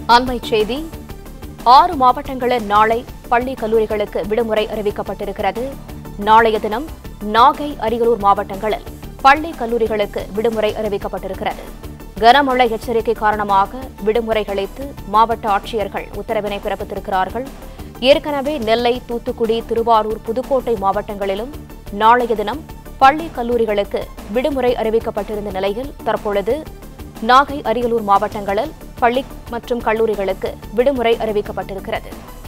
அண்மைச் செய்தி ஆறு மாவட்டங்களில் நாளை பள்ளி கல்லூரிகளுக்கு விடுமுறை அறிவிக்கப்பட்டிருக்கிறது நாளைய தினம் நாகை அரியலூர் மாவட்டங்களில் பள்ளி கல்லூரிகளுக்கு விடுமுறை அறிவிக்கப்பட்டிருக்கிறது கனமழை எச்சரிக்கை காரணமாக விடுமுறை அளித்து மாவட்ட ஆட்சியர்கள் உத்தரவினை பிறப்பித்திருக்கிறார்கள் ஏற்கனவே நெல்லை தூத்துக்குடி திருவாரூர் புதுக்கோட்டை மாவட்டங்களிலும் நாளைய தினம் பள்ளி கல்லூரிகளுக்கு விடுமுறை அறிவிக்கப்பட்டிருந்த நிலையில் தற்பொழுது நாகை அரியலூர் மாவட்டங்களில் பள்ளி மற்றும் கல்லூரிகளுக்கு விடுமுறை அறிவிக்கப்பட்டிருக்கிறது